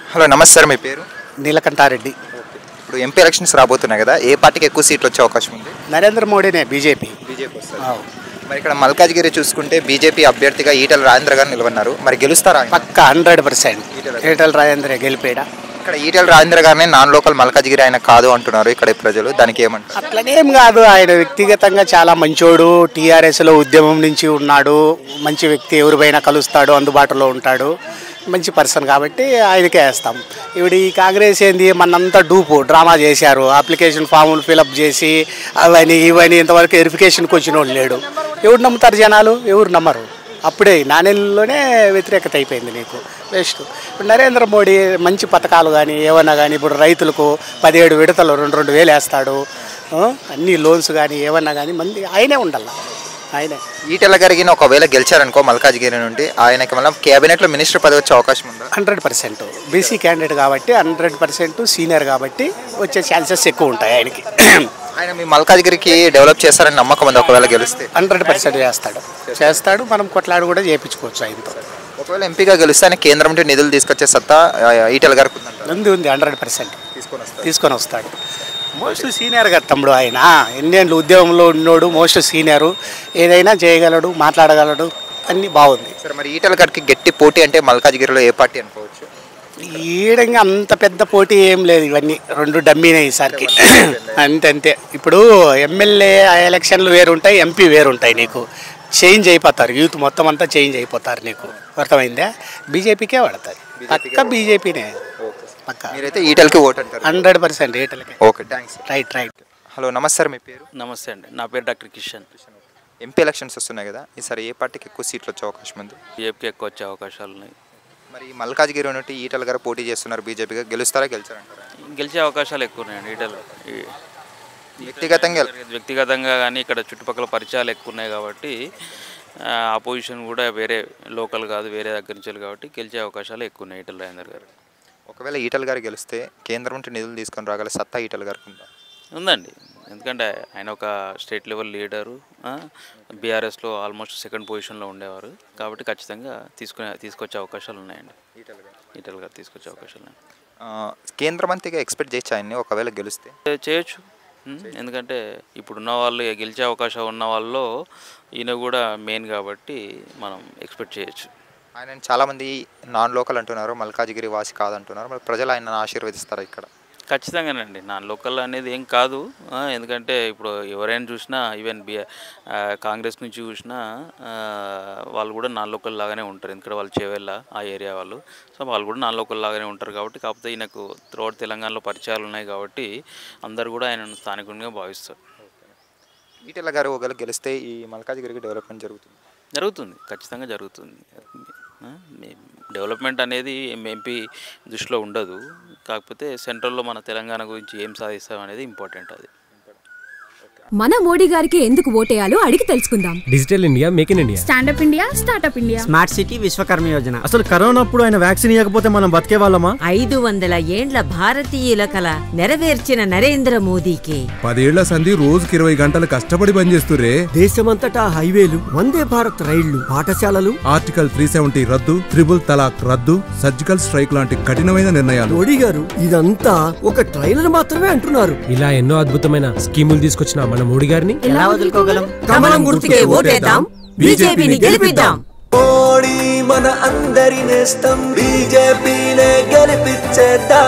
Hello నమస్తే sir మీ పేరు నీలకంఠారెడ్డి ఇప్పుడు ఎంపీ ఎలక్షన్స్ రాబోతున్నాయి కదా ఏ పార్టీకి ఎక్కువ సీట్లు వచ్చే అవకాశం ఉంది నరేంద్ర మోడీనే బీజేపీ బీజేపీ వస్తారు మరి ఇక్కడ మల్కాజ్గిరి చూసుకుంటే బీజేపీ అభ్యర్థిగా ఈటల రాజేంద్ర గారు నిలవన్నారు మరి గెలుస్తారా ఆయన? పక్క హండ్రెడ్ పర్సెంట్ ఈటల రాజేంద్ర గెలిపేడా ఇక్కడ ఈటల రాజేంద్ర గారిని నాన్ లోకల్ మల్కాజ్గిరి ఆయన కాదు అంటున్నారు ఇక్కడ ప్రజలు దానికి ఏమంటారు అట్లనేం కాదు ఆయన వ్యక్తిగతంగా చాలా మంచోడు టీఆర్ఎస్లో ఉద్యమం నుంచి ఉన్నాడు మంచి వ్యక్తి ఎవరిపైనా కలుస్తాడు అందుబాటులో ఉంటాడు మంచి పర్సన్ కాబట్టి ఆయనకే వేస్తాం ఇప్పుడు ఈ కాంగ్రెస్ ఏంది మనంతా డూపు డ్రామా చేశారు అప్లికేషన్ ఫాములు ఫిలప్ చేసి అవని ఇవని ఇంతవరకు వెరిఫికేషన్కి వచ్చిన వాళ్ళు లేడు ఎవరు నమ్ముతారు జనాలు ఎవరు నమ్మరు అప్పుడే నాణ్యలోనే వ్యతిరేకత అయిపోయింది నీకు వేస్ట్ ఇప్పుడు నరేంద్ర మోడీ మంచి పథకాలు కానీ ఏమన్నా కానీ ఇప్పుడు రైతులకు పదిహేడు విడతలు రెండు రెండు వేలు వేస్తాడు ఆ, అన్ని లోన్స్ కానీ ఏమన్నా కానీ మంది ఆయనే ఉండాల ఆయనే ఈటల గారికి ఒకవేళ గెలిచారనుకో మల్కాజ్గిరి నుండి ఆయనకి మళ్ళీ కేబినెట్లో మినిస్టర్ పదవి వచ్చే అవకాశం ఉందా హండ్రెడ్ పర్సెంట్ బీసీ క్యాండిడేట్ కాబట్టి హండ్రెడ్ పర్సెంట్ సీనియర్ కాబట్టి వచ్చే ఛాన్సెస్ ఎక్కువ ఉంటాయి ఆయనకి ఆయన మీ మల్కాజ్గిరికి డెవలప్ చేస్తారని నమ్మకం ఉంది ఒకవేళ గెలిస్తే హండ్రెడ్ పర్సెంట్ చేస్తాడు చేస్తాడు మనం కొట్లాడు కూడా చేయించుకోవచ్చు ఆయనతో ఒకవేళ ఎంపీగా గెలిస్తే ఆయన కేంద్రం నుండి నిధులు తీసుకొచ్చే సత్తా ఆ, ఈటల గారికి ఉందంటారు ఉంది ఉంది హండ్రెడ్ పర్సెంట్ తీసుకొని వస్తారు తీసుకొని వస్తాడు మోస్ట్ సీనియర్ కదా తమ్ముడు ఆయన ఎన్నేళ్ళు ఉద్యోగంలో ఉన్నోడు మోస్ట్ సీనియరు ఏదైనా చేయగలడు మాట్లాడగలడు అన్నీ బాగుంది సరే మరి ఈటల గారికి గట్టి పోటీ అంటే మల్కాజ్గిరిలో ఏ పార్టీ అనుకోవచ్చు ఈడంగా అంత పెద్ద పోటీ ఏం లేదు ఇవన్నీ రెండు డమ్మీనే ఈసారికి అంతే అంతే ఇప్పుడు ఎమ్మెల్యే ఎలక్షన్లు వేరుంటాయి ఎంపీ వేరుంటాయి నీకు చేంజ్ అయిపోతారు యూత్ మొత్తం అంతా చేంజ్ అయిపోతారు నీకు అర్థమైందా బీజేపీకే పడతాయి పక్క బీజేపీనే పక్క మీరైతే ఈటలకి ఓటు అంటారు హండ్రెడ్ పర్సెంట్ ఏటలకే okay thanks right right hello నమస్తే సార్ మీ పేరు నమస్తే అండి నా పేరు డాక్టర్ కిషన్ ఎంపీ ఎలక్షన్స్ వస్తున్నాయి కదా ఈసారి ఏ పార్టీకి ఎక్కువ సీట్లు వచ్చే అవకాశం ఉంది బీజేపీకి ఎక్కువ వచ్చే అవకాశాలు ఉన్నాయి మరి ఈ మల్కాజ్గిరి నుండి ఈటల గారు పోటీ చేస్తున్నారు బీజేపీగా గెలుస్తారా గెలిచారంటారా గెలిచే అవకాశాలు ఎక్కువ ఉన్నాయండి ఈటలు ఈ- వ్యక్తిగతంగా వ్యక్తిగతంగా కానీ ఇక్కడ చుట్టుపక్కల పరిచయాలు ఎక్కువ ఉన్నాయి కాబట్టి అపోజిషన్ కూడా వేరే లోకల్ కాదు వేరే దగ్గర నుంచి కాబట్టి గెలిచే అవకాశాలు ఎక్కువ ఉన్నాయి ఈటల రాజేందర్ గారు ఒకవేళ ఈటల గారు గెలిస్తే కేంద్రం నుండి నిధులు తీసుకొని రాగల సత్తా ఈటల గారికి ఉందా ఉందండి ఎందుకంటే ఆయన ఒక స్టేట్ లెవెల్ లీడరు బీఆర్ఎస్లో ఆల్మోస్ట్ సెకండ్ పొజిషన్లో ఉండేవారు కాబట్టి ఖచ్చితంగా తీసుకునే తీసుకొచ్చే అవకాశాలు ఉన్నాయండి ఈటల గారు తీసుకొచ్చే అవకాశాలు ఉన్నాయి ఆ, కేంద్ర మంత్రిగా ఎక్స్పెక్ట్ చేయొచ్చు ఆయన్ని ఒకవేళ గెలిస్తే చే- చేయొచ్చు ఉమ్, ఎందుకంటే ఇప్పుడున్న వాళ్ళు ఇక గెలిచే అవకాశం ఉన్న వాళ్ళలో ఈయన కూడా మెయిన్ కాబట్టి మనం ఎక్స్పెక్ట్ చేయొచ్చు ఆయన చాలామంది నాన్ లోకల్ అంటున్నారు మల్కాజ్గిరి వాసి కాదంటున్నారు మరి ప్రజలు ఆయన ఆశీర్వదిస్తారు ఇక్కడ ఖచ్చితంగానండి నా లోకల్ అనేది ఏం కాదు ఆ, ఎందుకంటే ఇప్పుడు ఎవరైనా చూసినా ఈవెన్ బి ఆ, కాంగ్రెస్ నుంచి చూసినా ఆ, వాళ్ళు కూడా నాన్ లోకల్ లాగానే ఉంటారు ఎందుకంటే వాళ్ళు చేవెళ్ళ ఆ ఏరియా వాళ్ళు సో వాళ్ళు కూడా నాన్ లోకల్ లాగానే ఉంటారు కాబట్టి కాకపోతే ఈయనకు త్రోట్ తెలంగాణలో పరిచయాలు ఉన్నాయి కాబట్టి అందరు కూడా ఆయన స్థానికునిగా భావిస్తారు ఈటల గారు ఒకవేళ గెలిస్తే ఈ మల్కాజ్గిరికి డెవలప్మెంట్ జరుగుతుంది జరుగుతుంది ఖచ్చితంగా జరుగుతుంది ఆ, మీ- డెవలప్మెంట్ అనేది ఎంపీ దృష్టిలో ఉండదు కాకపోతే సెంట్రల్లో మన తెలంగాణ గురించి ఏం సాధిస్తాం అనేది ఇంపార్టెంట్ అది మన మోడీ గారికి ఎందుకు ఓటేయాలో అడిగి తెలుసుకుందాం digital India make in India stand up India startup India smart city Vishwakarma Yojana అసలు కరోనా అప్పుడు ఆయన వ్యాక్సిన్ ఇవ్వకపోతే మనం బతికే వాళ్ళమా ఐదు వందల ఏండ్ల భారతీయుల కల నెరవేర్చిన నరేంద్ర మోదీకి పదేళ్ల సంధి రోజుకి ఇరవై గంటలు కష్టపడి పనిచేస్తురే దేశమంతటా హైవేలు వందే భారత్ రైళ్లు పాఠశాలలు ఆర్టికల్ త్రీ సెవెంటీ రద్దు త్రిబుల్ తలాక్ రద్దు సర్జికల్ స్ట్రైక్ లాంటి కఠినమైన నిర్ణయాలు మోడీ గారు ఇదంతా ఒక ట్రైలర్ మాత్రమే అంటున్నారు ఇలా ఎన్నో అద్భుతమైన స్కీములు తీసుకొచ్చిన మన మోడీ గారిని ఎలా వదులుకోగలం కమలం గుర్తుకే ఓటేద్దాం బీజేపీని గెలిపిద్దాం మోడీ మన అందరి నేస్తం బీజేపీనే గెలిపించేద్దాం